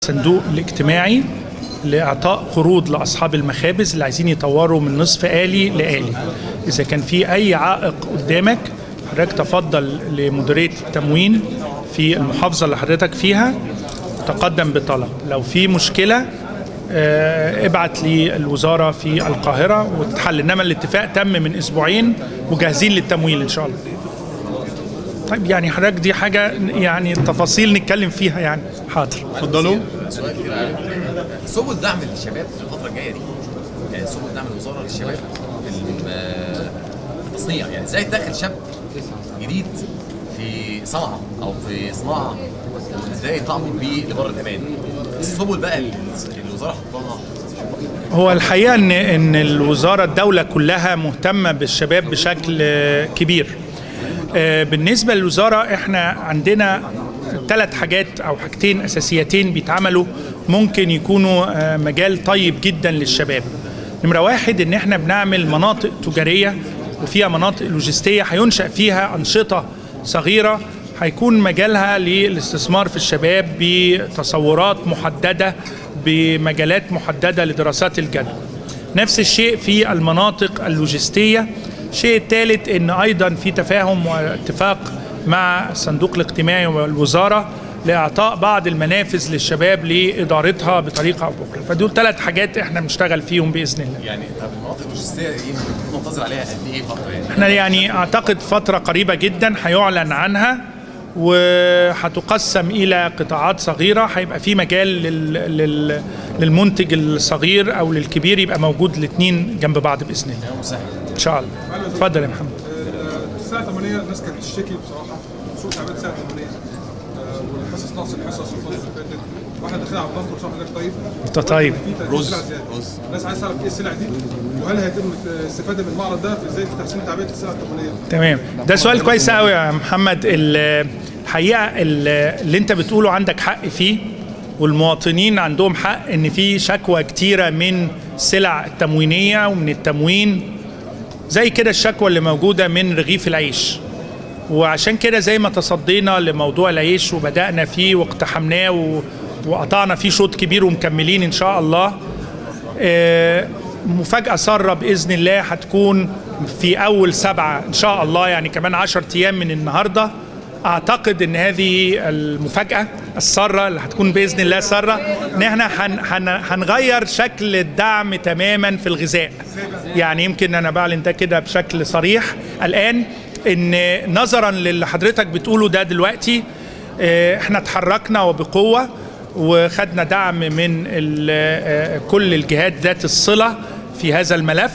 الصندوق الاجتماعي لاعطاء قروض لاصحاب المخابز اللي عايزين يطوروا من نصف آلي لآلي اذا كان في اي عائق قدامك حضرتك تفضل لمديريه التموين في المحافظه اللي حضرتك فيها تقدم بطلب لو في مشكله آه، ابعت للوزاره في القاهره وتتحل انما الاتفاق تم من اسبوعين وجاهزين للتمويل ان شاء الله طيب يعني حضرتك دي حاجه يعني تفاصيل نتكلم فيها يعني حاضر اتفضلوا سبل دعم للشباب في الفتره الجايه دي يعني سبل دعم الوزاره للشباب في الم- في التصنيع يعني ازاي تدخل شاب جديد في صنعه او في صناعه ازاي تعمل بيه لبر الامان السبل بقى اللي الوزاره حطاها هو الحقيقه ان ان الوزاره الدوله كلها مهتمه بالشباب بشكل آه، كبير آه، بالنسبه للوزاره احنا عندنا ثلاث حاجات او حاجتين اساسيتين بيتعملوا ممكن يكونوا آه، مجال طيب جدا للشباب نمره واحد ان احنا بنعمل مناطق تجاريه وفيها مناطق لوجستيه هينشا فيها انشطه صغيره هيكون مجالها للاستثمار في الشباب بتصورات محدده بمجالات محدده لدراسات الجدوى نفس الشيء في المناطق اللوجستيه الشيء الثالث ان ايضا في تفاهم واتفاق مع الصندوق الاجتماعي والوزاره لاعطاء بعض المنافذ للشباب لادارتها بطريقه او باخرى فدول ثلاث حاجات احنا بنشتغل فيهم باذن الله يعني طب المناطق اللوجستيه دي منتظر عليها قد ايه فتره يعني احنا يعني اعتقد فتره قريبه جدا هيعلن عنها وهتقسم الى قطاعات صغيره هيبقى في مجال لل... لل... للمنتج الصغير او للكبير يبقى موجود الاثنين جنب بعض باذن الله مسهل ان شاء الله اتفضل يا محمد الساعة 8 الناس كانت بتشتكي بصراحة سوق تعبان الساعة 8 آه، والحصص نقص الحصص الفترة اللي فاتت واحنا داخلين على الضغط وصح حضرتك طيب انت طيب في تأثير سلع زيادة. الناس عايزة تعرف ايه السلع دي وهل هيتم الاستفادة من المعرض ده في ازاي في تحسين تعبئة السلع التموينية تمام ده سؤال كويس قوي يا محمد ال- الحقيقه ال- اللي انت بتقوله عندك حق فيه والمواطنين عندهم حق ان في شكوى كتيره من السلع التموينيه ومن التموين زي كده الشكوى اللي موجوده من رغيف العيش وعشان كده زي ما تصدينا لموضوع العيش وبدانا فيه واقتحمناه و- وقطعنا فيه شوط كبير ومكملين ان شاء الله آه، مفاجأة سارة بإذن الله هتكون في أول سبعة إن شاء الله يعني كمان عشر أيام من النهاردة أعتقد إن هذه المفاجأة السارة اللي هتكون بإذن الله سارة إن إحنا هن هن هنغير شكل الدعم تماما في الغذاء يعني يمكن أنا بعلن ده كده بشكل صريح الآن إن نظرا للي حضرتك بتقوله ده دلوقتي آه، إحنا اتحركنا وبقوة وخدنا دعم من ال- آه، كل الجهات ذات الصلة في هذا الملف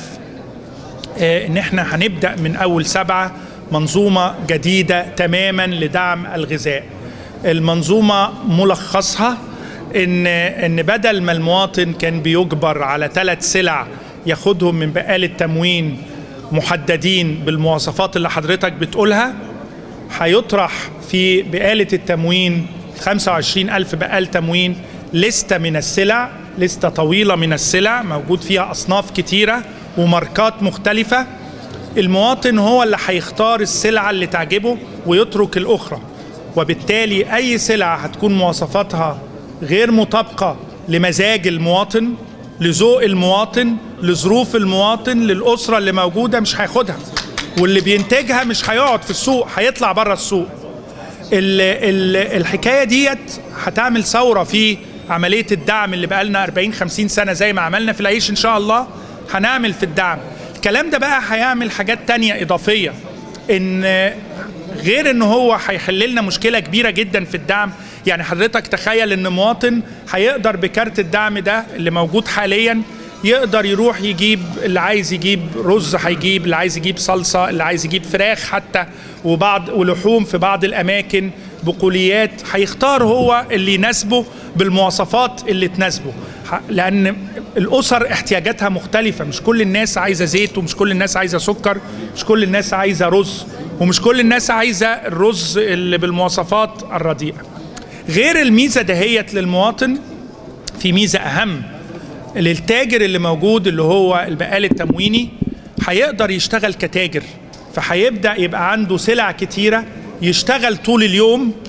آه، ان احنا هنبدأ من اول سبعة منظومة جديدة تماما لدعم الغذاء المنظومة ملخصها ان ان بدل ما المواطن كان بيجبر على ثلاث سلع ياخدهم من بقال التموين محددين بالمواصفات اللي حضرتك بتقولها هيطرح في بقالة التموين 25 ألف بقال تموين لستة من السلع لستة طويلة من السلع موجود فيها أصناف كتيرة وماركات مختلفة المواطن هو اللي هيختار السلعة اللي تعجبه ويترك الأخرى وبالتالي أي سلعة هتكون مواصفاتها غير مطابقة لمزاج المواطن لذوق المواطن لظروف المواطن للأسرة اللي موجودة مش هياخدها واللي بينتجها مش هيقعد في السوق هيطلع بره السوق ال ال الحكايه ديت هتعمل ثوره في عمليه الدعم اللي بقالنا 40 50 سنه زي ما عملنا في العيش ان شاء الله هنعمل في الدعم الكلام ده بقى هيعمل حاجات تانية اضافيه ان غير ان هو هيحل لنا مشكله كبيره جدا في الدعم يعني حضرتك تخيل ان مواطن هيقدر بكارت الدعم ده اللي موجود حاليا يقدر يروح يجيب اللي عايز يجيب رز هيجيب اللي عايز يجيب صلصه اللي عايز يجيب فراخ حتى وبعض ولحوم في بعض الاماكن بقوليات هيختار هو اللي يناسبه بالمواصفات اللي تناسبه ح- لان الاسر احتياجاتها مختلفه مش كل الناس عايزه زيت ومش كل الناس عايزه سكر مش كل الناس عايزه رز ومش كل الناس عايزه الرز اللي بالمواصفات الرديئه غير الميزه دهيت للمواطن في ميزه اهم للتاجر اللي موجود اللي هو البقال التمويني هيقدر يشتغل كتاجر فهيبدا يبقى عنده سلع كتيره يشتغل طول اليوم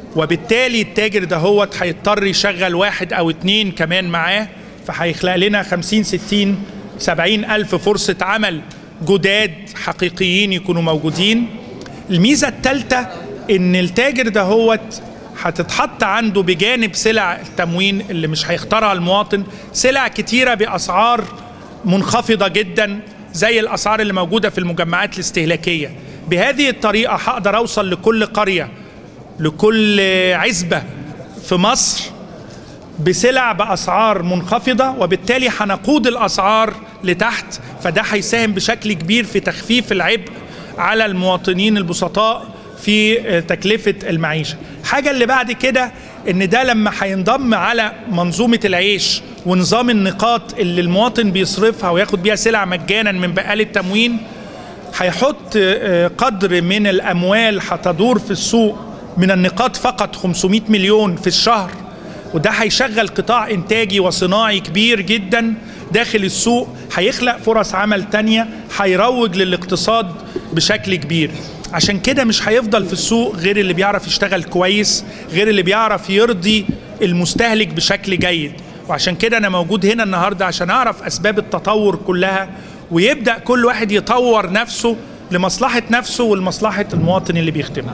وبالتالي التاجر ده هو هيضطر يشغل واحد او اتنين كمان معاه فهيخلق لنا 50 60 70 الف فرصه عمل جداد حقيقيين يكونوا موجودين الميزه الثالثه ان التاجر ده هو هتتحط عنده بجانب سلع التموين اللي مش هيختارها المواطن سلع كتيره باسعار منخفضه جدا زي الاسعار اللي موجوده في المجمعات الاستهلاكيه بهذه الطريقه هقدر اوصل لكل قريه لكل عزبه في مصر بسلع باسعار منخفضه وبالتالي هنقود الاسعار لتحت فده هيساهم بشكل كبير في تخفيف العبء على المواطنين البسطاء في تكلفه المعيشه. حاجه اللي بعد كده ان ده لما هينضم على منظومه العيش ونظام النقاط اللي المواطن بيصرفها وياخد بيها سلع مجانا من بقال التموين هيحط قدر من الاموال هتدور في السوق من النقاط فقط 500 مليون في الشهر وده هيشغل قطاع انتاجي وصناعي كبير جدا داخل السوق هيخلق فرص عمل تانية هيروج للاقتصاد بشكل كبير عشان كده مش هيفضل في السوق غير اللي بيعرف يشتغل كويس غير اللي بيعرف يرضي المستهلك بشكل جيد وعشان كده انا موجود هنا النهارده عشان اعرف اسباب التطور كلها ويبدا كل واحد يطور نفسه لمصلحه نفسه ولمصلحه المواطن اللي بيخدمه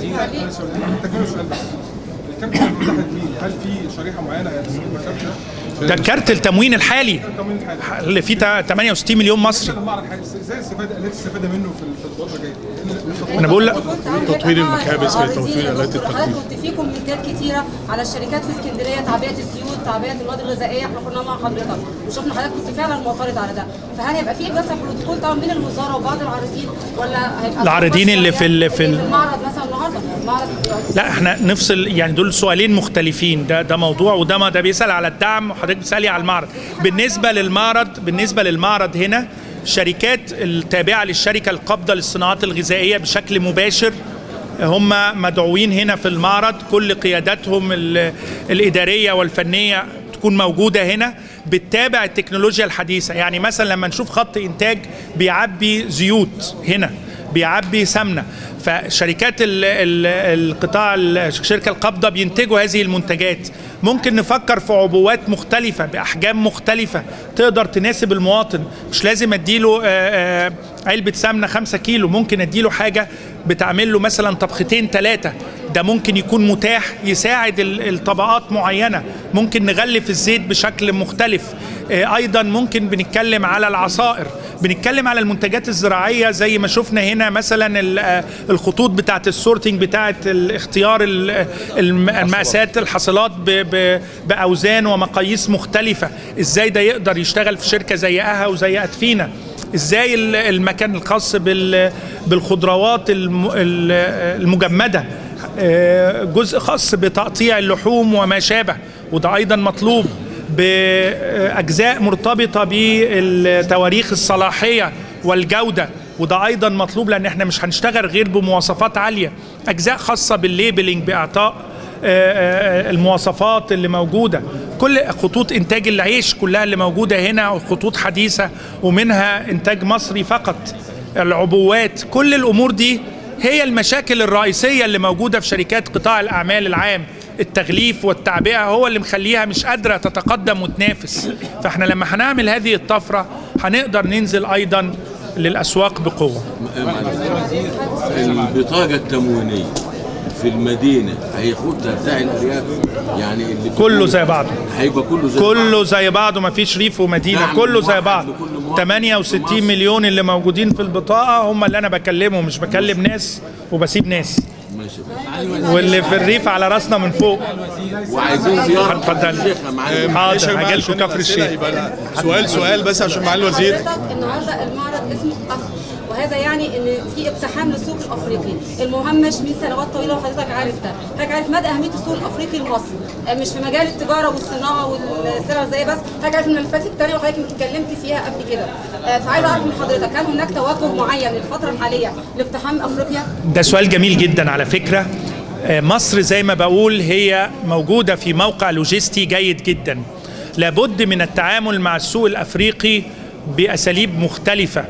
تكمل السؤال ده الكارت اللي متاح لمين؟ هل في شريحه معينه هتستخدم الكارت ده؟ ده كارت التموين الحالي التموين الحالي اللي فيه 68 مليون مصري المعرض الحالي ازاي الاستفاده التي استفاد منه في في الفتره الجايه؟ انا بقول لك تطوير المكابس في تطوير آلات التقويم. حضرتك كنت في كومنتات كتيره على الشركات في اسكندريه تعبئه الزيوت تعبئه المواد الغذائيه احنا كنا مع حضرتك وشفنا حضرتك كنت فعلا معترض على ده فهل هيبقى في مثلا بروتوكول طبعا بين الوزاره وبعض العارضين ولا هيبقى العارضين اللي في ال- في ال- المعرض مثلا النهارده المعرض لا احنا نفصل يعني دول سؤالين مختلفين ده ده موضوع وده ما ده بيسال على الدعم وحضرتك بتسالي على المعرض بالنسبه للمعرض بالنسبه للمعرض هنا الشركات التابعه للشركه القابضه للصناعات الغذائيه بشكل مباشر هم مدعوين هنا في المعرض كل قياداتهم ال- الاداريه والفنيه تكون موجوده هنا بتتابع التكنولوجيا الحديثه يعني مثلا لما نشوف خط انتاج بيعبي زيوت هنا بيعبي سمنه فشركات ال ال القطاع الشركه القابضه بينتجوا هذه المنتجات ممكن نفكر في عبوات مختلفه باحجام مختلفه تقدر تناسب المواطن مش لازم اديله آه، آه، علبه سمنه 5 كيلو ممكن اديله حاجه بتعمل له مثلا طبختين ثلاثه ده ممكن يكون متاح يساعد ال- الطبقات معينه ممكن نغلف الزيت بشكل مختلف آه، ايضا ممكن بنتكلم على العصائر بنتكلم على المنتجات الزراعيه زي ما شفنا هنا مثلا ال- آه، الخطوط بتاعه السورتنج بتاعه الاختيار ال- الم- المقاسات الحاصلات ب- ب- باوزان ومقاييس مختلفه ازاي ده يقدر يشتغل في شركه زي اها وزي ادفينا ازاي ال- المكان الخاص بال- بالخضروات الم- ال- المجمده آه، جزء خاص بتقطيع اللحوم وما شابه وده ايضا مطلوب باجزاء مرتبطه بالتواريخ الصلاحيه والجوده وده ايضا مطلوب لان احنا مش هنشتغل غير بمواصفات عاليه اجزاء خاصه بالليبلينج باعطاء آه، آه، المواصفات اللي موجوده كل خطوط انتاج العيش كلها اللي موجوده هنا خطوط حديثه ومنها انتاج مصري فقط العبوات كل الامور دي هي المشاكل الرئيسيه اللي موجوده في شركات قطاع الاعمال العام التغليف والتعبئه هو اللي مخليها مش قادره تتقدم وتنافس فاحنا لما هنعمل هذه الطفره هنقدر ننزل ايضا للاسواق بقوه البطاقة التموينية في المدينة هياخدها بتاع الأرياف يعني اللي كله زي بعضه هيبقى كله زي بعض. كله زي بعضه ما فيش ريف ومدينه دعم كله زي واحد بعض لكل مواطن في 68 مصر. مليون اللي موجودين في البطاقه هم اللي انا بكلمهم مش بكلم ناس وبسيب ناس ماشي واللي في الريف على راسنا من فوق وعايزين زيارة اتفضل. الشيخ يا معلم حاضر هاجي لكم كفر الشيخ سؤال سؤال بس عشان معالي الوزير حضرتك النهارده المعرض اسمه افرو وهذا يعني ان في اقتحام للسوق الافريقي المهمش من سنوات طويله وحضرتك عارف ده حضرتك عارف مدى اهميه السوق الافريقي لمصر آه، مش في مجال التجاره والصناعه والسلع الغذائيه بس حضرتك عارف ان الملفات الثانيه وحضرتك اتكلمت فيها قبل كده آه، فعايز اعرف من حضرتك هل هناك توجه معين للفتره الحاليه لاقتحام افريقيا؟ ده سؤال جميل جدا على فكرة آه، مصر زي ما بقول هي موجودة في موقع لوجستي جيد جدا لابد من التعامل مع السوق الأفريقي بأساليب مختلفة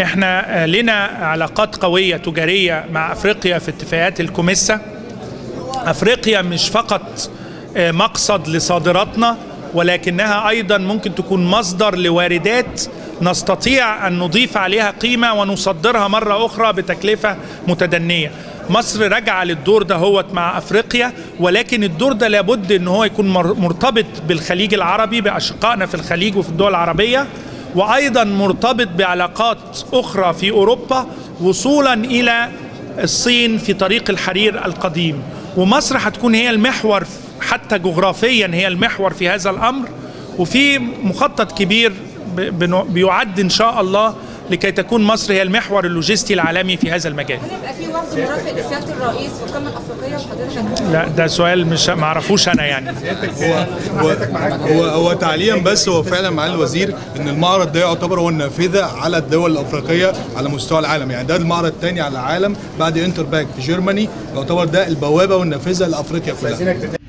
احنا آه، لنا علاقات قوية تجارية مع أفريقيا في اتفاقات الكوميسا افريقيا مش فقط آه، مقصد لصادراتنا ولكنها ايضا ممكن تكون مصدر لواردات نستطيع ان نضيف عليها قيمه ونصدرها مره اخرى بتكلفه متدنيه. مصر راجعه للدور ده هو مع افريقيا ولكن الدور ده لابد ان هو يكون مر- مرتبط بالخليج العربي باشقائنا في الخليج وفي الدول العربيه وايضا مرتبط بعلاقات اخرى في اوروبا وصولا الى الصين في طريق الحرير القديم ومصر هتكون هي المحور حتى جغرافيا هي المحور في هذا الامر وفي مخطط كبير ب- بنو- بيعد ان شاء الله لكي تكون مصر هي المحور اللوجستي العالمي في هذا المجال هل يبقى في وفد مرافق لسياده الرئيس في القمه الافريقيه وحضرتك هتكون لا ده سؤال مش ما اعرفوش انا يعني هو هو هو تعليقا بس هو فعلا معالي الوزير ان المعرض ده يعتبر هو النافذه على الدول الافريقيه على مستوى العالم يعني ده المعرض الثاني على العالم بعد انتر باك في جيرماني يعتبر ده البوابه والنافذه لافريقيا كلها